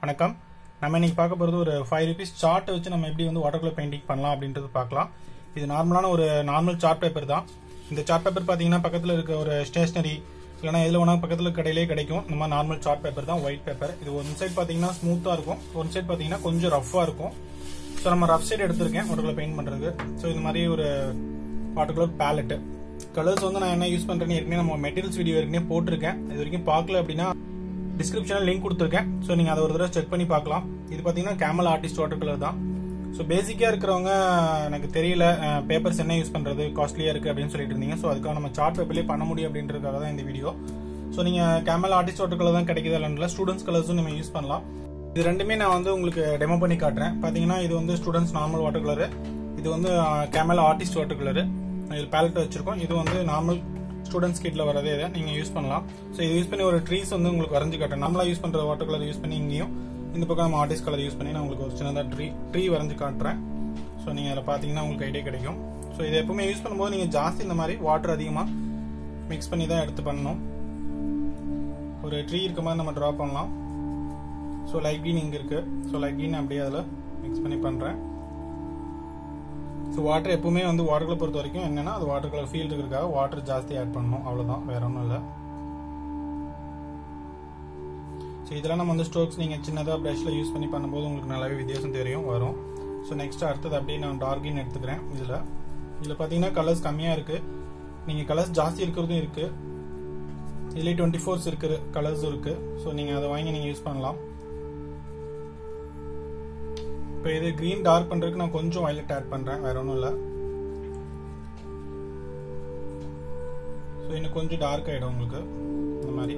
வணக்கம் நம்ம இன்னைக்கு பார்க்க போகிறது ஒரு ஃபைவ் ருபீஸ் சார்ட் வச்சு நம்ம எப்படி வந்து வாட்டர் கலர் பெயிண்டிங் பண்ணலாம் அப்படின்றது பார்க்கலாம் இது நார்மலான ஒரு நார்மல் சார்ட் பேப்பர் தான் இந்த சார்ட் பேப்பர் பார்த்தீங்கன்னா பக்கத்தில் இருக்க ஒரு ஸ்டேஷனரி இல்லைனா எதில் வேணால் பக்கத்தில் கடையிலே கிடைக்கும் இந்த மாதிரி நார்மல் சார்ட் பேப்பர் தான் ஒயிட் பேப்பர் இது ஒன் சைட் பார்த்தீங்கன்னா ஸ்மூத்தாக இருக்கும் ஒன் சைட் பார்த்தீங்கன்னா கொஞ்சம் ரஃப்பாக இருக்கும் ஸோ நம்ம ரஃப் சைடு எடுத்திருக்கேன் வாட்டர் கலர் பெயிண்ட் பண்ணுறதுக்கு ஸோ இந்த மாதிரி ஒரு வாட்டர் கலர் பேலட்டு கலர்ஸ் வந்து நான் என்ன யூஸ் பண்ணுறேன்னு ஏற்கனவே நம்ம மெட்டீரியல்ஸ் வீடியோ ஏற்கனவே போட்டிருக்கேன் இது வரைக்கும் பார்க்கல அப்படின்னா டிஸ்கிரிப்ஷனில் லிங்க் கொடுத்துருக்கேன் ஸோ நீங்கள் அதை ஒரு தடவை செக் பண்ணி பார்க்கலாம் இது பார்த்தீங்கன்னா கேமல் ஆர்டிஸ்ட் வாட்டர் கலர் தான் ஸோ பேசிக்காக இருக்கிறவங்க எனக்கு தெரியல பேப்பர்ஸ் என்ன யூஸ் பண்ணுறது காஸ்ட்லியாக இருக்குது அப்படின்னு சொல்லிட்டு இருந்தீங்க ஸோ அதுக்காக நம்ம சார்ட் பேப்பர்லேயே பண்ண முடியும் அப்படின்றதுக்காக தான் இந்த வீடியோ ஸோ நீங்கள் கேமல் ஆர்டிஸ்ட் வாட்டர் கலர் தான் கிடைக்குது இல்லைன்னா ஸ்டூடெண்ட்ஸ் கலர்ஸும் நம்ம யூஸ் பண்ணலாம் இது ரெண்டுமே நான் வந்து உங்களுக்கு டெமோ பண்ணி காட்டுறேன் பார்த்தீங்கன்னா இது வந்து ஸ்டூடெண்ட்ஸ் நார்மல் வாட்டர் கலரு இது வந்து கேமல் ஆர்டிஸ்ட் வாட்டர் கலரு இது பேலட் வச்சிருக்கோம் இது வந்து நார்மல் ஸ்டூடெண்ட்ஸ் கிட்ல வரதே இதை நீங்க யூஸ் பண்ணலாம் ஸோ இது யூஸ் பண்ணி ஒரு ட்ரீஸ் வந்து உங்களுக்கு வரைஞ்சு காட்டுறேன் நம்மளா யூஸ் பண்ற வாட்டர் கலர் யூஸ் பண்ணி இங்கேயும் இந்த பக்கம் நம்ம ஆர்டிஸ்ட் கலர் யூஸ் பண்ணி நான் உங்களுக்கு ஒரு சின்னதாக ட்ரீ ட்ரீ வரைஞ்சு காட்டுறேன் ஸோ நீங்க அதில் பார்த்தீங்கன்னா உங்களுக்கு ஐடியா கிடைக்கும் ஸோ இதை எப்பவுமே யூஸ் பண்ணும்போது நீங்க ஜாஸ்தி இந்த மாதிரி வாட்டர் அதிகமாக மிக்ஸ் பண்ணி தான் எடுத்து பண்ணணும் ஒரு ட்ரீ இருக்க மாதிரி நம்ம ட்ரா பண்ணலாம் ஸோ லைட் க்ரீன் இங்கே இருக்கு ஸோ லைட் க்ரீன் அப்படியே அதில் மிக்ஸ் பண்ணி பண்ணுறேன் ஸோ வாட்டர் எப்பவுமே வந்து வாட்டர் கலர் பொறுத்த வரைக்கும் என்னன்னா அது வாட்டர் கலர் ஃபீல் இருக்கிறதுக்காக வாட்டர் ஜாஸ்தி ஆட் பண்ணணும் அவ்வளோதான் வேற ஒன்றும் இல்லை ஸோ இதெல்லாம் நம்ம வந்து ஸ்ட்ரோக்ஸ் நீங்கள் சின்னதாக ப்ரஷில் யூஸ் பண்ணி பண்ணும்போது உங்களுக்கு நல்லாவே வித்தியாசம் தெரியும் வரும் ஸோ நெக்ஸ்ட் அடுத்தது அப்படியே நான் டார்கின் எடுத்துக்கிறேன் இதில் இதில் பார்த்தீங்கன்னா கலர்ஸ் கம்மியாக இருக்குது நீங்கள் கலர்ஸ் ஜாஸ்தி இருக்கிறதும் இருக்குது இதுலேயே டுவெண்ட்டி ஃபோர்ஸ் இருக்கிற கலர்ஸும் இருக்குது ஸோ நீங்கள் அதை வாங்கி நீங்கள் யூஸ் பண்ணலாம் இப்போ இது க்ரீன் டார்க் பண்ணுறதுக்கு நான் கொஞ்சம் வயலட் ஆட் பண்ணுறேன் வேற ஒன்றும் இல்லை ஸோ இன்னும் கொஞ்சம் டார்க் ஆகிடும் உங்களுக்கு இந்த மாதிரி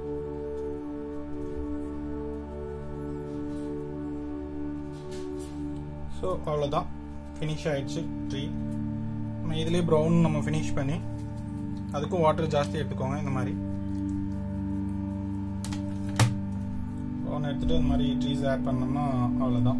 ஸோ அவ்வளோதான் ஃபினிஷ் ஆயிடுச்சு ட்ரீ நம்ம இதுலேயே ப்ரௌன் நம்ம ஃபினிஷ் பண்ணி அதுக்கும் வாட்டர் ஜாஸ்தி எடுத்துக்கோங்க இந்த மாதிரி ப்ரௌன் எடுத்துகிட்டு இந்த மாதிரி ட்ரீஸ் ஆட் பண்ணோம்னா அவ்வளோதான்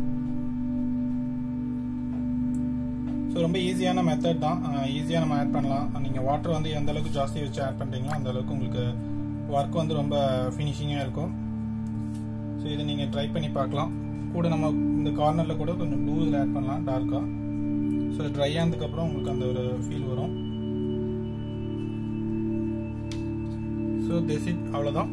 ஸோ ரொம்ப ஈஸியான மெத்தட் தான் ஈஸியாக நம்ம ஆட் பண்ணலாம் நீங்கள் வாட்டர் வந்து எந்த அளவுக்கு ஜாஸ்தி வச்சு ஆட் பண்ணுறீங்களோ அந்த அளவுக்கு உங்களுக்கு ஒர்க் வந்து ரொம்ப ஃபினிஷிங்காக இருக்கும் ஸோ இதை நீங்கள் ட்ரை பண்ணி பார்க்கலாம் கூட நம்ம இந்த கார்னரில் கூட கொஞ்சம் ப்ளூ இதில் ஆட் பண்ணலாம் டார்க்காக ஸோ ட்ரை ஆனதுக்கப்புறம் உங்களுக்கு அந்த ஒரு ஃபீல் வரும் ஸோ திஸ் இட் அவ்வளோதான்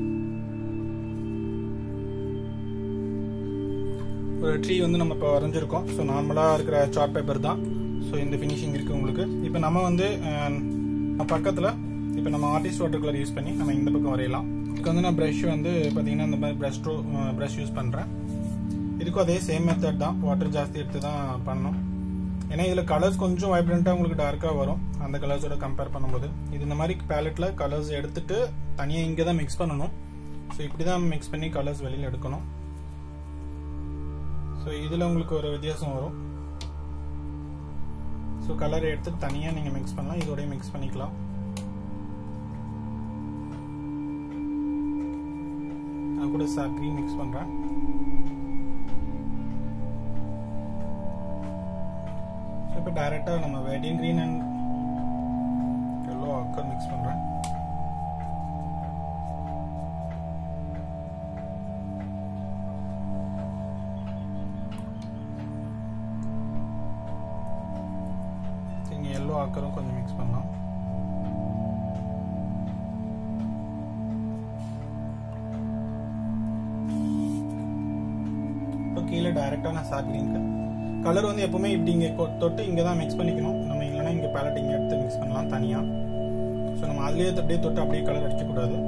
ஒரு ட்ரீ வந்து நம்ம இப்போ வரைஞ்சிருக்கோம் ஸோ நார்மலாக இருக்கிற சார்ட் பேப்பர் தான் ஸோ இந்த ஃபினிஷிங் இருக்குது உங்களுக்கு இப்போ நம்ம வந்து பக்கத்தில் இப்போ நம்ம ஆர்டிஸ்ட் வாட்டர் கலர் யூஸ் பண்ணி நம்ம இந்த பக்கம் வரையலாம் இதுக்கு வந்து நான் ப்ரஷ் வந்து பார்த்தீங்கன்னா இந்த மாதிரி ப்ரஷ் ப்ரஷ் யூஸ் பண்ணுறேன் இதுக்கும் அதே சேம் மெத்தட் தான் வாட்டர் ஜாஸ்தி எடுத்து தான் பண்ணணும் ஏன்னா இதில் கலர்ஸ் கொஞ்சம் வைப்ரண்ட்டாக உங்களுக்கு டார்க்காக வரும் அந்த கலர்ஸோட கம்பேர் பண்ணும்போது இது இந்த மாதிரி பேலட்டில் கலர்ஸ் எடுத்துட்டு தனியாக இங்கே தான் மிக்ஸ் பண்ணணும் ஸோ இப்படி தான் மிக்ஸ் பண்ணி கலர்ஸ் வெளியில் எடுக்கணும் ஸோ இதில் உங்களுக்கு ஒரு வித்தியாசம் வரும் ஸோ கலர் எடுத்து தனியாக நீங்கள் மிக்ஸ் பண்ணலாம் இதோடய மிக்ஸ் பண்ணிக்கலாம் நான் கூட சார் க்ரீன் மிக்ஸ் பண்ணுறேன் ஸோ இப்போ டைரெக்டாக நம்ம wetting green and yellow ochre mix பண்ணுறேன் இங்கே எல்லோ ஆக்கரும் கொஞ்சம் மிக்ஸ் பண்ணலாம் இப்போ கீழே டைரெக்டாக நான் சார் க்ரீனுக்கு கலர் வந்து எப்பவுமே இப்படி இங்கே தொட்டு இங்கே தான் மிக்ஸ் பண்ணிக்கணும் நம்ம இல்லைன்னா இங்கே பேலட் இங்கே எடுத்து மிக்ஸ் பண்ணலாம் தனியாக ஸோ நம்ம அதுலேயே அப்படியே தொட்டு அப்படியே கலர் அடிக்கக்கூடாது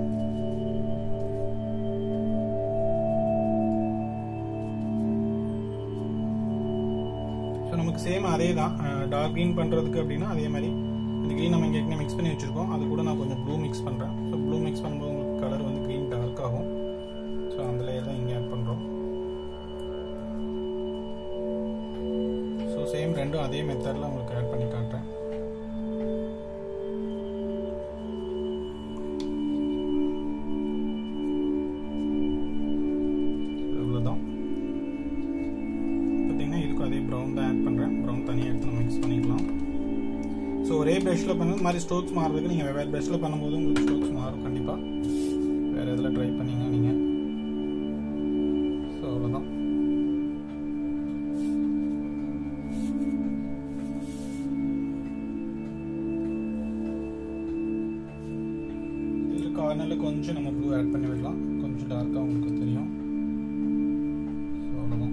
ஸோ நமக்கு சேம் அதே தான் டார்க் க்ரீன் பண்ணுறதுக்கு அப்படின்னா அதே மாதிரி இந்த க்ரீன் நம்ம இங்கே மிக்ஸ் பண்ணி வச்சுருக்கோம் அது கூட நான் கொஞ்சம் ப்ளூ மிக்ஸ் பண்ணுறேன் ஸோ ப்ளூ மிக்ஸ் பண்ணும்போது உங்களுக்கு கலர் வந்து க்ரீன் டார்க் ஆகும் ஸோ அந்த லேயர் தான் இங்கே ஆட் பண்ணுறோம் ஸோ சேம் ரெண்டும் அதே மெத்தடில் உங்களுக்கு ஆட் பண்ணி காட்டுறேன் இவ்வளோதான் பார்த்தீங்கன்னா இதுக்கும் அதே ப்ரௌன் தான் ஆட் பண்ணுறேன் ப்ரௌன் தனியாக எடுத்து நம்ம மிக்ஸ் பண்ணிக்கலாம் ஸோ ஒரே ப்ரஷில் பண்ண மாதிரி ஸ்ட்ரோக்ஸ் மாறுறதுக்கு நீங்கள் வெவ்வேறு ப்ரஷில் பண்ணும்போது உங்களுக்கு ஸ்ட்ரோக்ஸ் மாறும் கண்டிப்பாக வேறு எதில் ட்ரை பண்ணீங்க நீங்கள் கொஞ்சம் நம்ம ப்ளூ ஆட் பண்ணி விடலாம் கொஞ்சம் டார்க்காக உங்களுக்கு தெரியும் So, அவ்வளவுதான்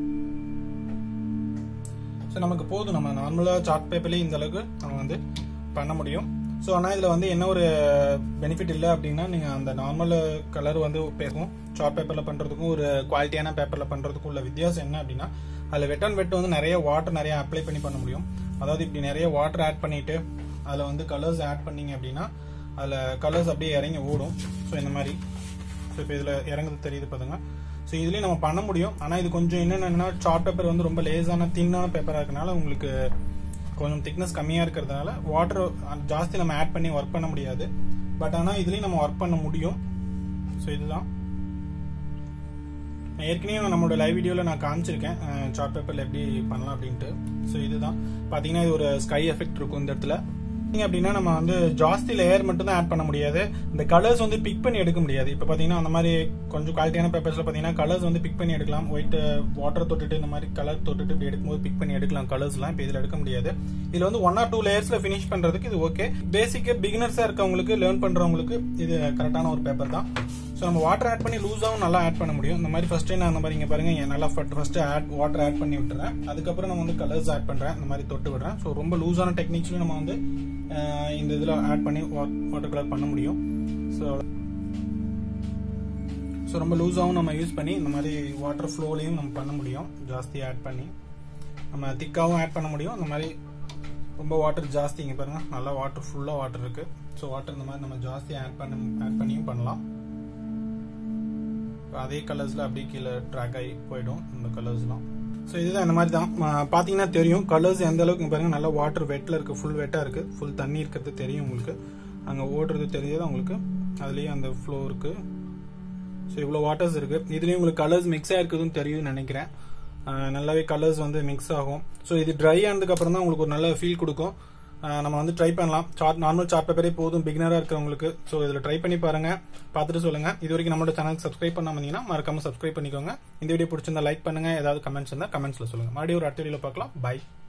ஸோ நமக்கு போதும் நம்ம நார்மலாக சார்ட் பேப்பர்லேயே இந்த அளவுக்கு நம்ம வந்து பண்ண முடியும் ஸோ ஆனால் இதில் வந்து என்ன ஒரு பெனிஃபிட் இல்லை அப்படின்னா நீங்கள் அந்த நார்மல் கலர் வந்து பேசும் சார்ட் பேப்பரில் பண்ணுறதுக்கும் ஒரு குவாலிட்டியான பேப்பரில் பண்ணுறதுக்கும் உள்ள வித்தியாசம் என்ன அப்படின்னா அதில் வெட் அண்ட் வெட் வந்து நிறைய வாட்டர் நிறைய அப்ளை பண்ணி பண்ண முடியும் அதாவது இப்படி நிறைய வாட்டர் ஆட் பண்ணிட்டு அதில் வந்து கலர்ஸ் ஆட் பண்ணீங்க அப்படின்னா அதில் கலர்ஸ் அப்படியே இறங்கி ஓடும் ஸோ இந்த மாதிரி ஸோ இப்போ இதில் இறங்குது தெரியுது பாருங்க ஸோ இதுலேயும் நம்ம பண்ண முடியும் ஆனால் இது கொஞ்சம் என்னென்னா சார்ட் பேப்பர் வந்து ரொம்ப லேஸான தின்னான பேப்பராக இருக்கனால உங்களுக்கு கொஞ்சம் திக்னஸ் கம்மியாக இருக்கிறதுனால வாட்டர் ஜாஸ்தி நம்ம ஆட் பண்ணி ஒர்க் பண்ண முடியாது பட் ஆனால் இதுலேயும் நம்ம ஒர்க் பண்ண முடியும் ஸோ இதுதான் நான் ஏற்கனவே நம்மளோட லைவ் வீடியோவில் நான் காமிச்சிருக்கேன் சார்ட் பேப்பரில் எப்படி பண்ணலாம் அப்படின்ட்டு ஸோ இதுதான் பார்த்தீங்கன்னா இது ஒரு ஸ்கை எஃபெக்ட் இருக்கும் இந்த இடத்துல பார்த்தீங்க அப்படின்னா நம்ம வந்து ஜாஸ்தி லேயர் மட்டும் தான் ஆட் பண்ண முடியாது இந்த கலர்ஸ் வந்து பிக் பண்ணி எடுக்க முடியாது இப்போ பார்த்தீங்கன்னா அந்த மாதிரி கொஞ்சம் குவாலிட்டியான பேப்பர்ஸில் பார்த்தீங்கன்னா கலர்ஸ் வந்து பிக் பண்ணி எடுக்கலாம் ஒயிட் வாட்டர் தொட்டுட்டு இந்த மாதிரி கலர் தொட்டுட்டு இப்படி எடுக்கும்போது பிக் பண்ணி எடுக்கலாம் கலர்ஸ்லாம் இப்போ இதில் எடுக்க முடியாது இதில் வந்து ஒன் ஆர் டூ லேயர்ஸில் ஃபினிஷ் பண்ணுறதுக்கு இது ஓகே பேசிக்கு பிகினர்ஸாக இருக்கவங்களுக்கு லேர்ன் பண்ணுறவங்களுக்கு இது கரெக்டான ஒரு பேப்பர் தான் ஸோ நம்ம வாட்டர் ஆட் பண்ணி லூஸாகவும் நல்லா ஆட் பண்ண முடியும் இந்த மாதிரி ஃபர்ஸ்ட் நான் அந்த மாதிரி இங்கே பாருங்க என் நல்லா ஃபர்ஸ்ட் ஆட் வாட்டர் ஆட் பண்ணி விட்டுறேன் அதுக்கப்புறம் நம்ம வந்து கலர்ஸ் ஆட் பண்ணுறேன் இந்த மாதிரி தொட்டு விடுறேன் ஸோ ரொம்ப லூஸான டெக்னிக்ஸ்லையும் நம்ம வந்து அஹ், இந்த இதில் ஆட் பண்ணி வாட்டர் கலர் பண்ண முடியும் ஸோ ஸோ ரொம்ப லூஸாகவும் நம்ம யூஸ் பண்ணி இந்த மாதிரி வாட்டர் ஃப்ளோலையும் நம்ம பண்ண முடியும் ஜாஸ்தி ஆட் பண்ணி நம்ம திக்காகவும் ஆட் பண்ண முடியும் இந்த மாதிரி ரொம்ப வாட்டர் ஜாஸ்தி இங்கே பாருங்க நல்லா வாட்டர் ஃபுல்லாக வாட்டர் இருக்கு ஸோ வாட்டர் இந்த மாதிரி நம்ம ஜாஸ்தி ஆட் பண்ண ஆட் பண்ணியும் பண்ணலாம் இப்ப அதே கலர்ஸில் அப்படியே கீழே ட்ராக் ஆகி போயிடும் இந்த கலர்ஸ்லாம் ஸோ இதுதான் இந்த மாதிரி தான் ம, பார்த்தீங்கன்னா தெரியும் கலர்ஸ் எந்த அளவுக்கு இங்க பாருங்க நல்லா வாட்டர் வெட்டில் இருக்குது ஃபுல் வெட்டாக இருக்குது ஃபுல் தண்ணி இருக்கிறது தெரியும் உங்களுக்கு அங்கே ஓடுறது தெரியுது உங்களுக்கு அதுலேயே அந்த ஃப்ளோ இருக்குது ஸோ இவ்வளோ வாட்டர்ஸ் இருக்கு இதுலேயும் உங்களுக்கு கலர்ஸ் மிக்ஸ் ஆயிருக்குதுன்னு தெரியும்னு நினைக்கிறேன் அஹ் நல்லாவே கலர்ஸ் வந்து மிக்ஸ் ஆகும் ஸோ இது ட்ரை ஆனதுக்கு அப்புறம் தான் உங்களுக்கு ஒரு நல்ல ஃபீல் கொடுக்கும் அஹ் நம்ம வந்து ட்ரை பண்ணலாம் சார்ட் நார்மல் சார்ட் பேப்பரே போதும் பிகினராக இருக்கிறவங்களுக்கு ஸோ இதில் ட்ரை பண்ணி பாருங்க பார்த்துட்டு சொல்லுங்க இது வரைக்கும் நம்மளோட சேனலுக்கு சப்ஸ்கிரைப் பண்ணாம இருந்தீங்கன்னா மறக்காம சப்ஸ்கிரைப் பண்ணிக்கோங்க இந்த வீடியோ பிடிச்சிருந்தா லைக் பண்ணுங்க ஏதாவது கமெண்ட்ஸ் இருந்தால் கமெண்ட்ஸ்ல சொல்லுங்க மறுபடியும் ஒரு அடுத்த வீடியோவில் பார்க்கலாம் பை